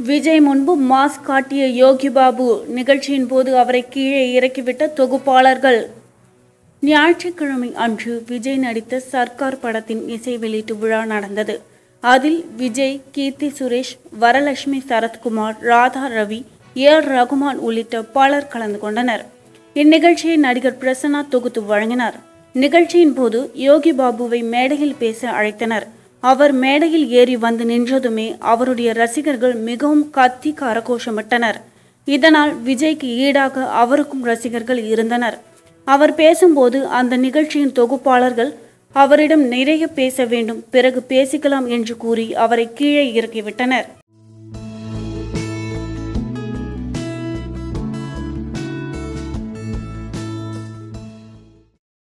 விஜய் முன்பு மாஸ் காட்டிய யோகி பாபு நிகழ்ச்சியின் போது அவரை கீழே இறக்கிவிட்ட தொகுப்பாளர்கள் ஞாயிற்றுக்கிழமை அன்று விஜய் நடித்த சர்க்கார் படத்தின் இசை வெளியீட்டு விழா நடந்தது அதில் விஜய் கீர்த்தி சுரேஷ் வரலட்சுமி சரத்குமார் ராதா ரவி ஏர் ரகுமான் உள்ளிட்ட பலர் கலந்து கொண்டனர் இந்நிகழ்ச்சியை நடிகர் பிரசன்னா தொகுத்து வழங்கினார் நிகழ்ச்சியின் போது யோகி பாபுவை மேடையில் பேச அழைத்தனர் அவர் மேடையில் ஏறி வந்து நின்றதுமே அவருடைய ரசிகர்கள் மிகவும் கத்தி கரகோஷமிட்டனர் இதனால் விஜய்க்கு ஈடாக அவருக்கும் ரசிகர்கள் இருந்தனர் அவர் பேசும்போது அந்த நிகழ்ச்சியின் தொகுப்பாளர்கள் அவரிடம் நிறைய பேச வேண்டும் பிறகு பேசிக்கலாம் என்று கூறி அவரை கீழே இறக்கிவிட்டனர்